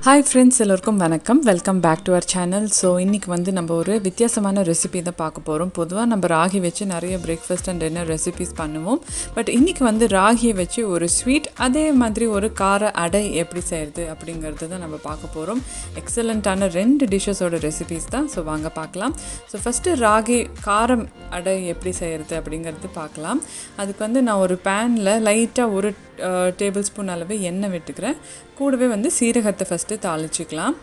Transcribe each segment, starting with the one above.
hi friends எல்லோருக்கும் வணக்கம் welcome back to our channel so இன்றைக்கி வந்து நம்ம ஒரு வித்தியாசமான ரெசிபி தான் பார்க்க போகிறோம் பொதுவாக நம்ம ராகி வச்சு நிறைய பிரேக்ஃபாஸ்ட் அண்ட் டின்னர் ரெசிபிஸ் பண்ணுவோம் பட் இன்றைக்கி வந்து ராகியை வச்சு ஒரு ஸ்வீட் அதே மாதிரி ஒரு கார அடை எப்படி செய்கிறது அப்படிங்கிறது தான் நம்ம பார்க்க போகிறோம் எக்ஸலண்ட்டான ரெண்டு டிஷ்ஷஸோட ரெசிபிஸ் தான் ஸோ வாங்க பார்க்கலாம் ஸோ ஃபஸ்ட்டு ராகி காரம் அடை எப்படி செய்கிறது அப்படிங்கிறது பார்க்கலாம் அதுக்கு வந்து நான் ஒரு பேனில் லைட்டாக ஒரு டேபிள் ஸ்பூன் அளவு எண்ணெய் விட்டுக்கிறேன் கூடவே வந்து சீரகத்தை ஃபஸ்ட்டு தாளிச்சிக்கலாம்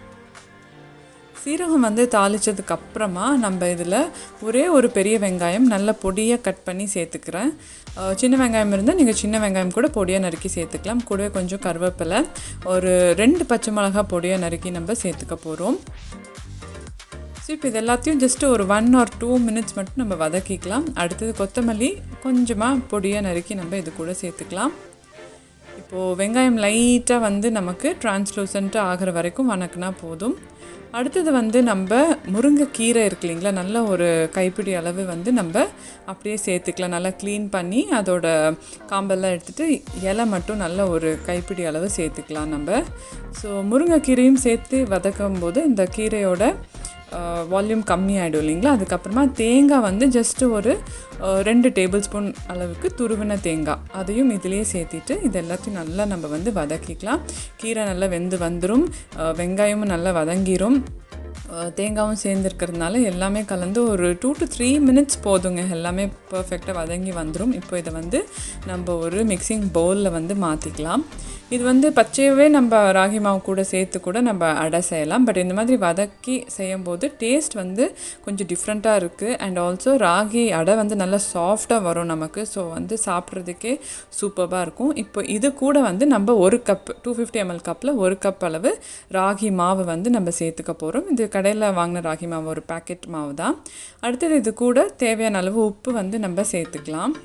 சீரகம் வந்து தாளித்ததுக்கு அப்புறமா நம்ம இதில் ஒரே ஒரு பெரிய வெங்காயம் நல்ல பொடியாக கட் பண்ணி சேர்த்துக்கிறேன் அஹ் சின்ன வெங்காயம் இருந்தால் நீங்கள் சின்ன வெங்காயம் கூட பொடியாக நறுக்கி சேர்த்துக்கலாம் கூடவே கொஞ்சம் கருவேப்பிலை ஒரு ரெண்டு பச்சை மிளகா பொடியாக நறுக்கி நம்ம சேர்த்துக்க போகிறோம் ஸோ இப்போ இது எல்லாத்தையும் ஜஸ்ட்டு ஒரு ஒன் ஆர் டூ மினிட்ஸ் மட்டும் நம்ம வதக்கிக்கலாம் அடுத்தது கொத்தமல்லி கொஞ்சமாக பொடியாக நறுக்கி நம்ம இது கூட சேர்த்துக்கலாம் இப்போது வெங்காயம் லைட்டாக வந்து நமக்கு டிரான்ஸ்லூசண்ட்டாக ஆகிற வரைக்கும் வணக்கினா போதும் அடுத்தது வந்து நம்ம முருங்கைக்கீரை இருக்கு இல்லைங்களா நல்ல ஒரு கைப்பிடி அளவு வந்து நம்ம அப்படியே சேர்த்துக்கலாம் நல்லா க்ளீன் பண்ணி அதோட காம்பெல்லாம் எடுத்துகிட்டு இலை மட்டும் நல்ல ஒரு கைப்பிடி அளவு சேர்த்துக்கலாம் நம்ம ஸோ முருங்கைக்கீரையும் சேர்த்து வதக்கும் போது இந்த கீரையோட வால்யூம் கம்மியாயிடும் இல்லைங்களா அதுக்கப்புறமா தேங்காய் வந்து ஜஸ்ட்டு ஒரு அஹ், ரெண்டு டேபிள் ஸ்பூன் அளவுக்கு துருவின தேங்காய் அதையும் இதுலேயே சேர்த்திட்டு இது எல்லாத்தையும் நல்லா நம்ம வந்து வதக்கிக்கலாம் கீரை நல்லா வெந்து வந்துடும் வெங்காயமும் நல்லா வதங்கிரும் அஹ், தேங்காயும் சேர்ந்துருக்கிறதுனால எல்லாமே கலந்து ஒரு டூ டு த்ரீ மினிட்ஸ் போதுங்க எல்லாமே பர்ஃபெக்டாக வதங்கி வந்துடும் இப்போ இதை வந்து நம்ம ஒரு மிக்சிங் பவுலில் வந்து மாற்றிக்கலாம் இது வந்து பச்சையவே நம்ம ராகி மாவு கூட சேர்த்து கூட நம்ம அடை செய்யலாம் பட் இந்த மாதிரி வதக்கி செய்யும்போது டேஸ்ட் வந்து கொஞ்சம் டிஃப்ரெண்ட்டாக இருக்குது அண்ட் ஆல்சோ ராகி அடை வந்து நல்லா சாஃப்டாக வரும் நமக்கு ஸோ வந்து சாப்பிட்றதுக்கே சூப்பராக இருக்கும் இப்போ இது கூட வந்து நம்ம ஒரு கப் டூ ஃபிஃப்டி எம்எல் கப்பில் ஒரு கப் அளவு ராகி மாவு வந்து நம்ம சேர்த்துக்க போகிறோம் இது கடையில் வாங்கின ராகி மாவு ஒரு பேக்கெட் மாவு தான் அடுத்தது இது கூட தேவையான அளவு உப்பு வந்து நம்ம சேர்த்துக்கலாம்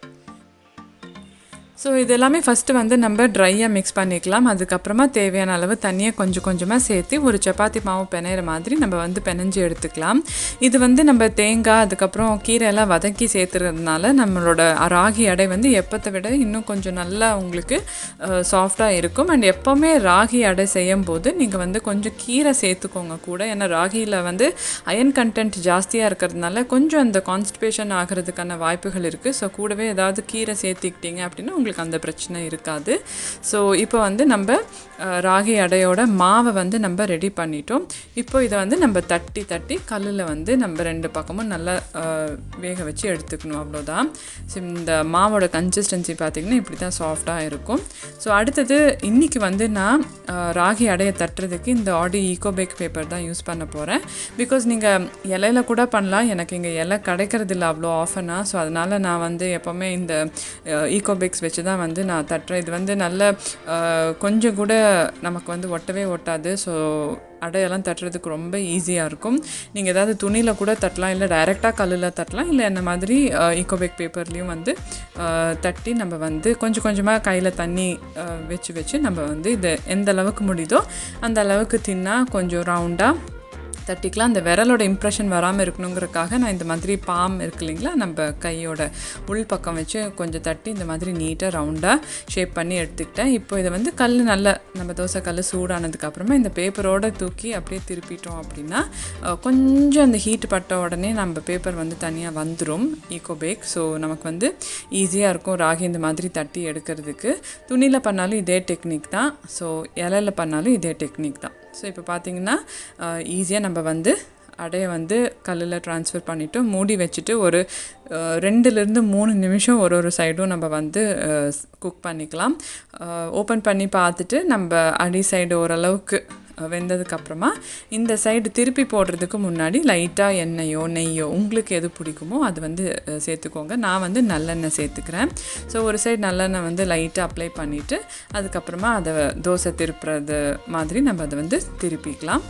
ஸோ இது எல்லாமே ஃபஸ்ட்டு வந்து நம்ம ட்ரையாக மிக்ஸ் பண்ணிக்கலாம் அதுக்கப்புறமா தேவையான அளவு தண்ணியை கொஞ்சம் கொஞ்சமாக சேர்த்து ஒரு சப்பாத்தி மாவு பிணையிற மாதிரி நம்ம வந்து பிணைஞ்சு எடுத்துக்கலாம் இது வந்து நம்ம தேங்காய் அதுக்கப்புறம் கீரை எல்லாம் வதக்கி சேர்த்துறதுனால நம்மளோட ராகி அடை வந்து எப்பத்தை விட இன்னும் கொஞ்சம் நல்லா உங்களுக்கு சாஃப்டாக இருக்கும் அண்ட் எப்போவுமே ராகி அடை செய்யும் போது நீங்கள் வந்து கொஞ்சம் கீரை சேர்த்துக்கோங்க கூட ஏன்னா ராகியில் வந்து அயன் கண்டென்ட் ஜாஸ்தியாக இருக்கிறதுனால கொஞ்சம் அந்த கான்ஸ்டிபேஷன் ஆகிறதுக்கான வாய்ப்புகள் இருக்குது ஸோ கூடவே ஏதாவது கீரை சேர்த்துக்கிட்டீங்க அப்படின்னா உங்களுக்கு அந்த பிரச்சனை இருக்காது ஸோ இப்போ வந்து நம்ம அஹ், ராகி அடையோட மாவை வந்து நம்ம ரெடி பண்ணிட்டோம் இப்போ இதை வந்து நம்ம தட்டி தட்டி கல்லில் வந்து நம்ம ரெண்டு பக்கமும் நல்லா அஹ், வேக வச்சு எடுத்துக்கணும் அவ்வளோதான் ஸோ இந்த மாவோட கன்சிஸ்டன்சி பார்த்திங்கன்னா இப்படி தான் சாஃப்டாக இருக்கும் ஸோ அடுத்தது இன்றைக்கி வந்து நான் அஹ், ராகி அடையை தட்டுறதுக்கு இந்த ஆடி ஈகோபேக் பேப்பர் தான் யூஸ் பண்ண போகிறேன் பிகாஸ் நீங்கள் இலையில கூட பண்ணலாம் எனக்கு இங்கே இலை கிடைக்கிறது இல்லை அவ்வளோ ஆஃபனாக ஸோ அதனால் நான் வந்து எப்போவுமே இந்த ஈகோபேக்ஸ் வச்சு தான் வந்து நான் தட்டுறேன் இது வந்து நல்ல அஹ், கொஞ்சம் கூட நமக்கு வந்து ஒட்டவே ஒட்டாது ஸோ அடையெல்லாம் தட்டுறதுக்கு ரொம்ப ஈஸியாக இருக்கும் நீங்கள் ஏதாவது துணியில் கூட தட்டலாம் இல்லை டைரெக்டாக கல்லில் தட்டலாம் இல்லை இந்த மாதிரி ஈகோபேக் பேப்பர்லேயும் வந்து அஹ், தட்டி நம்ம வந்து கொஞ்சம் கொஞ்சமாக கையில் தண்ணி அஹ், வச்சு வச்சு நம்ம வந்து இது எந்த அளவுக்கு முடியுதோ அந்த அளவுக்கு தின்னா கொஞ்சம் ரவுண்டாக தட்டிக்கலாம் அந்த விரலோட இம்ப்ரெஷன் வராமல் இருக்கணுங்கிறதுக்காக நான் இந்த மாதிரி பாம் இருக்கு இல்லைங்களா நம்ம கையோட உள் பக்கம் வச்சு கொஞ்சம் தட்டி இந்த மாதிரி நீட்டாக ரவுண்டாக ஷேப் பண்ணி எடுத்துக்கிட்டேன் இப்போ இதை வந்து கல் நல்ல நம்ம தோசை கல் சூடானதுக்கப்புறமா இந்த பேப்பரோட தூக்கி அப்படியே திருப்பிட்டோம் அப்படின்னா அஹ், கொஞ்சம் அந்த ஹீட் பட்ட உடனே நம்ம பேப்பர் வந்து தனியாக வந்துடும் ஈகோ பேக் ஸோ நமக்கு வந்து ஈஸியாக இருக்கும் ராகி இந்த மாதிரி தட்டி எடுக்கிறதுக்கு துணியில் பண்ணாலும் இதே டெக்னிக் தான் ஸோ இலையில பண்ணாலும் இதே டெக்னிக் தான் ஸோ இப்போ பார்த்தீங்கன்னா ஈஸியாக நம்ம வந்து அடையை வந்து கல்லில் ட்ரான்ஸ்ஃபர் பண்ணிவிட்டு மூடி வச்சுட்டு ஒரு அஹ், ரெண்டுலேருந்து மூணு நிமிஷம் ஒரு ஒரு சைடும் நம்ம வந்து குக் பண்ணிக்கலாம் ஓப்பன் பண்ணி பார்த்துட்டு நம்ம அடி சைடு ஓரளவுக்கு அஹ், வெந்ததுக்கப்புறமா இந்த சைடு திருப்பி போடுறதுக்கு முன்னாடி லைட்டாக எண்ணெயோ நெய்யோ உங்களுக்கு எது பிடிக்குமோ அது வந்து அஹ், சேர்த்துக்கோங்க நான் வந்து நல்லெண்ணெய் சேர்த்துக்கிறேன் ஸோ ஒரு சைடு நல்லெண்ணெய் வந்து லைட்டாக அப்ளை பண்ணிவிட்டு அதுக்கப்புறமா அதை தோசை திருப்புறது மாதிரி நம்ம அதை வந்து திருப்பிக்கலாம்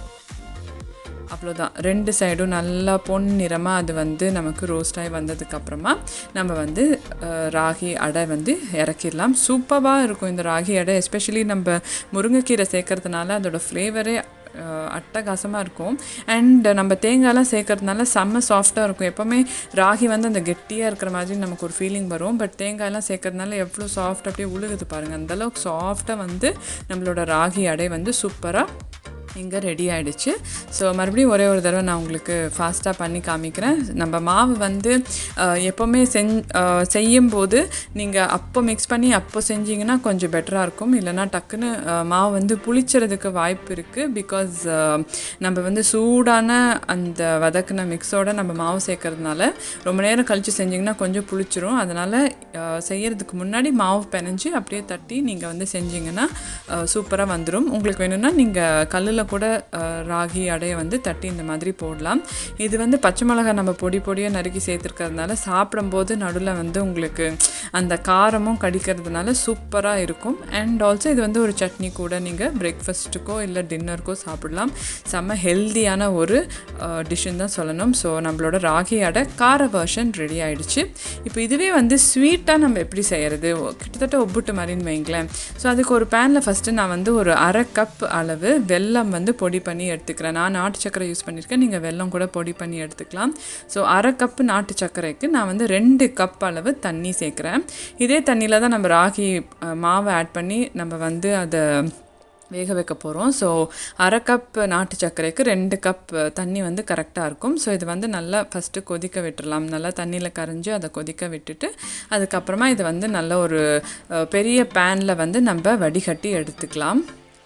அவ்வளோதான் ரெண்டு சைடும் நல்லா பொன் நிறமாக அது வந்து நமக்கு ரோஸ்ட் ஆகி வந்ததுக்கப்புறமா நம்ம வந்து அஹ், ராகி அடை வந்து இறக்கிடலாம் சூப்பராக இருக்கும் இந்த ராகி அடை எஸ்பெஷலி நம்ம முருங்கைக்கீரை சேர்க்கறதுனால அதோட ஃப்ளேவரே அஹ், அட்டகாசமாக இருக்கும் அண்ட் நம்ம தேங்காய்லாம் சேர்க்கறதுனால செம்ம சாஃப்டாக இருக்கும் எப்போவுமே ராகி வந்து அந்த கெட்டியாக இருக்கிற மாதிரி நமக்கு ஒரு ஃபீலிங் வரும் பட் தேங்காயெல்லாம் சேர்க்கறதுனால எவ்வளோ சாஃப்ட் அப்படியே உழுகுது பாருங்கள் அந்தளவுக்கு சாஃப்டாக வந்து நம்மளோட ராகி அடை வந்து சூப்பராக இங்கே ரெடி ஆயிடுச்சு ஸோ மறுபடியும் ஒரே ஒரு தடவை நான் உங்களுக்கு ஃபாஸ்ட்டாக பண்ணி காமிக்கிறேன் நம்ம மாவு வந்து அஹ், எப்போவுமே செஞ் அஹ், செய்யும்போது நீங்கள் அப்போ மிக்ஸ் பண்ணி அப்போ செஞ்சீங்கன்னா கொஞ்சம் பெட்டராக இருக்கும் இல்லைன்னா டக்குன்னு அஹ், மாவு வந்து புளிச்சறதுக்கு வாய்ப்பு இருக்குது பிகாஸ் நம்ம வந்து சூடான அந்த வதக்கின மிக்ஸோட நம்ம மாவு சேர்க்கறதுனால ரொம்ப நேரம் கழித்து செஞ்சிங்கன்னா கொஞ்சம் புளிச்சிரும் அதனால் செய்யறதுக்கு முன்னாடி மாவு பிணைஞ்சு அப்படியே தட்டி நீங்கள் வந்து செஞ்சீங்கன்னா சூப்பராக வந்துடும் உங்களுக்கு வேணும்னா நீங்கள் கல்லில் கூட அஹ், ராகி அடையை வந்து தட்டி இந்த மாதிரி போடலாம் இது வந்து பச்சை மிளகாய் நம்ம பொடி பொடியாக நறுக்கி சேர்த்துருக்கறதுனால சாப்பிடும்போது நடுவில் வந்து உங்களுக்கு அந்த காரமும் கடிக்கிறதுனால சூப்பராக இருக்கும் அண்ட் ஆல்சோ இது வந்து ஒரு சட்னி கூட நீங்கள் பிரேக்ஃபாஸ்ட்டுக்கோ இல்லை டின்னருக்கோ சாப்பிடலாம் செம்ம ஹெல்தியான ஒரு டிஷ்ஷுன்னு தான் சொல்லணும் ஸோ நம்மளோட ராகி அடை கார வெர்ஷன் ரெடி ஆயிடுச்சு இப்போ இதுவே வந்து ஸ்வீட்டாக நம்ம எப்படி செய்கிறது கிட்டத்தட்ட ஒப்புட்டு மாதிரின்னு வைங்களேன் ஸோ அதுக்கு ஒரு பேனில் ஃபஸ்ட்டு நான் வந்து ஒரு அரை கப் அளவு வெல்லம் வந்து பொடி பண்ணி எடுத்துக்கிறேன் நான் நாட்டு சக்கரை யூஸ் பண்ணியிருக்கேன் நீங்கள் வெல்லம் கூட பொடி பண்ணி எடுத்துக்கலாம் ஸோ அரை கப் நாட்டு சர்க்கரைக்கு நான் வந்து ரெண்டு கப் அளவு தண்ணி சேர்க்குறேன் இதே தண்ணியில் தான் நம்ம ராகி அஹ், மாவை ஆட் பண்ணி நம்ம வந்து அதை வேக வைக்க போகிறோம் ஸோ அரை கப் நாட்டு சர்க்கரைக்கு ரெண்டு கப் தண்ணி வந்து கரெக்டாக இருக்கும் ஸோ இது வந்து நல்லா ஃபஸ்ட்டு கொதிக்க விட்டுறலாம் நல்லா தண்ணியில் கரைஞ்சி அதை கொதிக்க விட்டுட்டு அதுக்கப்புறமா இது வந்து நல்ல ஒரு அஹ், பெரிய பேனில் வந்து நம்ம வடிகட்டி எடுத்துக்கலாம்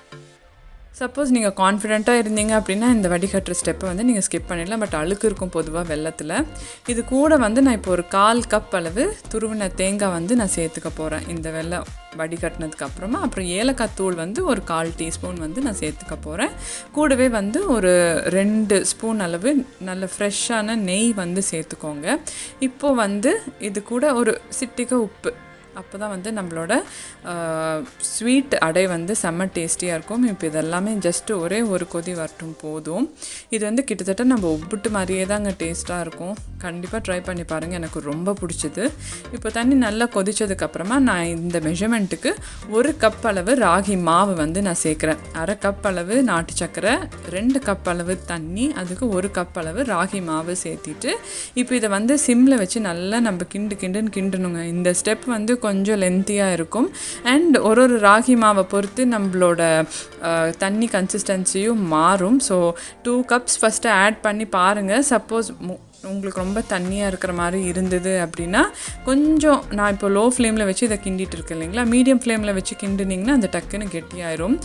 சப்போஸ் நீங்கள் கான்ஃபிடென்ட்டாக இருந்தீங்க அப்படின்னா இந்த வடிகட்டுற ஸ்டெப்பை வந்து நீங்கள் ஸ்கிப் பண்ணிடலாம் பட் அழுக்கு இருக்கும் பொதுவாக வெள்ளத்தில் இது கூட வந்து நான் இப்போ ஒரு கால் கப் அளவு துருவின தேங்காய் வந்து நான் சேர்த்துக்க போகிறேன் இந்த வெள்ளம் வடிகட்டினதுக்கு அப்புறமா அப்புறம் ஏலக்காய் தூள் வந்து ஒரு கால் டீஸ்பூன் வந்து நான் சேர்த்துக்க போகிறேன் கூடவே வந்து ஒரு ரெண்டு ஸ்பூன் அளவு நல்ல ஃப்ரெஷ்ஷான நெய் வந்து சேர்த்துக்கோங்க இப்போ வந்து இது கூட ஒரு சிட்டிக்க உப்பு அப்போ தான் வந்து நம்மளோட ஸ்வீட் அடை வந்து செம்ம டேஸ்டியாக இருக்கும் இப்போ இதெல்லாமே ஜஸ்ட் ஒரே ஒரு கொதி வரட்டும் போதும் இது வந்து கிட்டத்தட்ட நம்ம ஒப்பிட்டு மாதிரியே தாங்க டேஸ்ட்டாக இருக்கும் கண்டிப்பாக ட்ரை பண்ணி பாருங்கள் எனக்கு ரொம்ப பிடிச்சது இப்போ தண்ணி நல்லா கொதிச்சதுக்கப்புறமா நான் இந்த மெஷர்மெண்ட்டுக்கு ஒரு கப் அளவு ராகி மாவு வந்து நான் சேர்க்குறேன் அரை கப் அளவு நாட்டு சக்கரை ரெண்டு கப் அளவு தண்ணி அதுக்கு ஒரு கப் அளவு ராகி மாவு சேர்த்திட்டு இப்போ இதை வந்து சிம்மில் வச்சு நல்லா நம்ம கிண்டு கிண்டுன்னு கிண்டணுங்க இந்த ஸ்டெப் வந்து கொஞ்சம் லென்த்தியாக இருக்கும் அண்ட் ஒரு ஒரு ராகி மாவை பொறுத்து நம்மளோட அஹ், தண்ணி கன்சிஸ்டன்சியும் மாறும் so two cups first add பண்ணி பாருங்கள் சப்போஸ் உங்களுக்கு ரொம்ப தண்ணியாக இருக்கிற மாதிரி இருந்தது அப்படின்னா கொஞ்சம் நான் இப்போ லோ ஃப்ளேமில் வச்சு இதை கிண்டிட்டு இருக்கேன் இல்லைங்களா மீடியம் ஃப்ளேமில் வச்சு கிண்டுனீங்கன்னா அந்த டக்குன்னு கெட்டியாயிரும்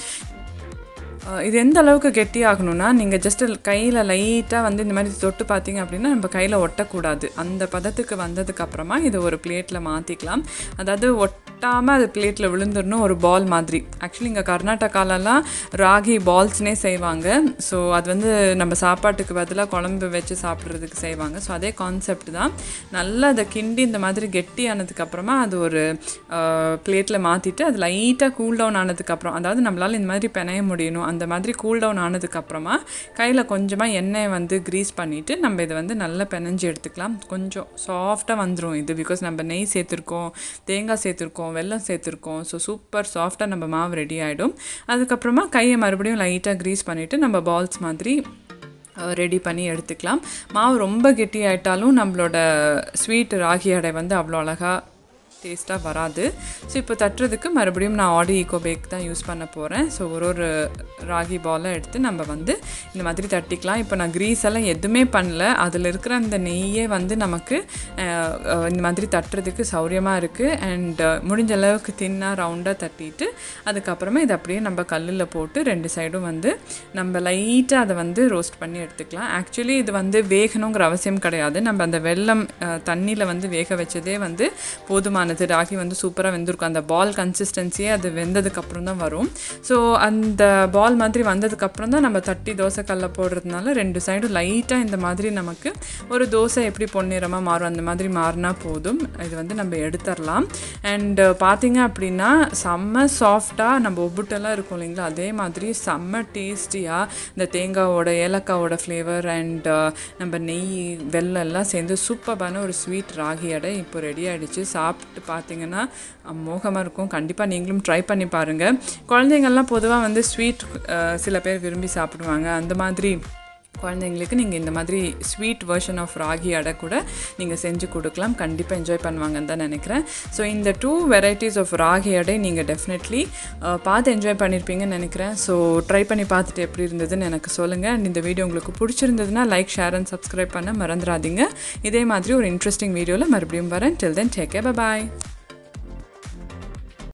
அஹ் இது எந்த அளவுக்கு கெட்டியாகணும்னா நீங்கள் ஜஸ்ட் கையில் லைட்டாக வந்து இந்த மாதிரி தொட்டு பார்த்தீங்க அப்படின்னா நம்ம கையில் ஒட்டக்கூடாது அந்த பதத்துக்கு வந்ததுக்கு அப்புறமா இதை ஒரு பிளேட்டில் மாற்றிக்கலாம் அதாவது ஒட்டாமல் அது பிளேட்டில் விழுந்துடணும் ஒரு பால் மாதிரி ஆக்சுவலி இங்கே கர்நாடகாலலாம் ராகி பால்ஸ்னே செய்வாங்க ஸோ அது வந்து நம்ம சாப்பாட்டுக்கு பதிலாக குழம்பு வச்சு சாப்பிட்றதுக்கு செய்வாங்க ஸோ அதே கான்செப்ட் தான் நல்லா அதை கிண்டி இந்த மாதிரி கெட்டி ஆனதுக்கப்புறமா அது ஒரு பிளேட்டில் மாற்றிட்டு அது லைட்டாக கூல் டவுன் ஆனதுக்கப்புறம் அதாவது நம்மளால் இந்த மாதிரி பிணைய முடியணும் அந்த மாதிரி கூல் டவுன் ஆனதுக்கப்புறமா கையில் கொஞ்சமாக எண்ணெயை வந்து க்ரீஸ் பண்ணிவிட்டு நம்ம இதை வந்து நல்லா பிணைஞ்சு எடுத்துக்கலாம் கொஞ்சம் சாஃப்டாக வந்துடும் இது பிகாஸ் நம்ம நெய் சேர்த்துருக்கோம் தேங்காய் சேர்த்துருக்கோம் வெல்லம் சேர்த்துருக்கோம் ஸோ சூப்பர் சாஃப்டாக நம்ம மாவு ரெடி ஆகிடும் அதுக்கப்புறமா கையை மறுபடியும் லைட்டாக க்ரீஸ் பண்ணிவிட்டு நம்ம பால்ஸ் மாதிரி ரெடி பண்ணி எடுத்துக்கலாம் மாவு ரொம்ப கெட்டி ஆயிட்டாலும் நம்மளோட ஸ்வீட் ராகி அடை வந்து அவ்வளோ அழகாக டேஸ்ட்டாக வராது ஸோ இப்போ தட்டுறதுக்கு மறுபடியும் நான் ஆடி ஈகோ பேக் தான் யூஸ் பண்ண போகிறேன் ஸோ ஒரு ஒரு ராகி பாலை எடுத்து நம்ம வந்து இந்த மாதிரி தட்டிக்கலாம் இப்போ நான் க்ரீஸ் எல்லாம் எதுவுமே பண்ணல அதில் இருக்கிற அந்த நெய்யே வந்து நமக்கு அஹ், அஹ், இந்த மாதிரி தட்டுறதுக்கு சௌரியமாக இருக்குது அண்ட் முடிஞ்ச அளவுக்கு தின்னாக ரவுண்டாக தட்டிட்டு அதுக்கப்புறமா இதை அப்படியே நம்ம கல்லில் போட்டு ரெண்டு சைடும் வந்து நம்ம லைட்டாக அதை வந்து ரோஸ்ட் பண்ணி எடுத்துக்கலாம் ஆக்சுவலி இது வந்து வேகணுங்கிற அவசியம் கிடையாது நம்ம அந்த வெல்லம் தண்ணியில் வந்து வேக வச்சதே வந்து போதுமானது ராகி வந்து சூப்பராக வெந்திருக்கும் அந்த பால் கன்சிஸ்டன்சியே அது வெந்ததுக்கப்புறம் தான் வரும் ஸோ அந்த பால் மாதிரி வந்ததுக்கப்புறம் தான் நம்ம தட்டி தோசை கல்ல போடுறதுனால ரெண்டு சைடும் லைட்டாக இந்த மாதிரி நமக்கு ஒரு தோசை எப்படி பொன்னிறமாக மாறும் அந்த மாதிரி மாறினா போதும் இது வந்து நம்ம எடுத்துடலாம் அண்டு பார்த்தீங்க அப்படின்னா செம்ம சாஃப்டாக நம்ம ஒப்புட்டெல்லாம் இருக்கும் இல்லைங்களா அதே மாதிரி செம்ம டேஸ்டியாக இந்த தேங்காவோட ஏலக்காவோட ஃப்ளேவர் அண்ட் நம்ம நெய் வெல்லம் எல்லாம் சேர்ந்து சூப்பரான ஒரு ஸ்வீட் ராகி அடை இப்போ ரெடி ஆகிடுச்சு சாப்பிட்டு சாப்பிட்டு பார்த்தீங்கன்னா அமோகமாக இருக்கும் கண்டிப்பாக நீங்களும் ட்ரை பண்ணி பாருங்கள் குழந்தைங்கள்லாம் பொதுவாக வந்து ஸ்வீட் சில பேர் விரும்பி சாப்பிடுவாங்க அந்த மாதிரி குழந்தைங்களுக்கு நீங்கள் இந்த மாதிரி ஸ்வீட் வெர்ஷன் ஆஃப் ராகி அடை கூட நீங்கள் செஞ்சு கொடுக்கலாம் கண்டிப்பாக என்ஜாய் பண்ணுவாங்கன்னு தான் நினைக்கிறேன் ஸோ இந்த டூ வெரைட்டிஸ் ஆஃப் ராகி அடை நீங்கள் டெஃபினெட்லி பார்த்து என்ஜாய் பண்ணியிருப்பீங்கன்னு நினைக்கிறேன் ஸோ ட்ரை பண்ணி பார்த்துட்டு எப்படி இருந்ததுன்னு எனக்கு சொல்லுங்கள் அண்ட் இந்த வீடியோ உங்களுக்கு பிடிச்சிருந்ததுன்னா லைக் ஷேர் அண்ட் சப்ஸ்கிரைப் பண்ண மறந்துடாதீங்க இதே மாதிரி ஒரு இன்ட்ரெஸ்டிங் வீடியோவில் மறுபடியும் வரேன் டில் தென் டேக் கே பாய்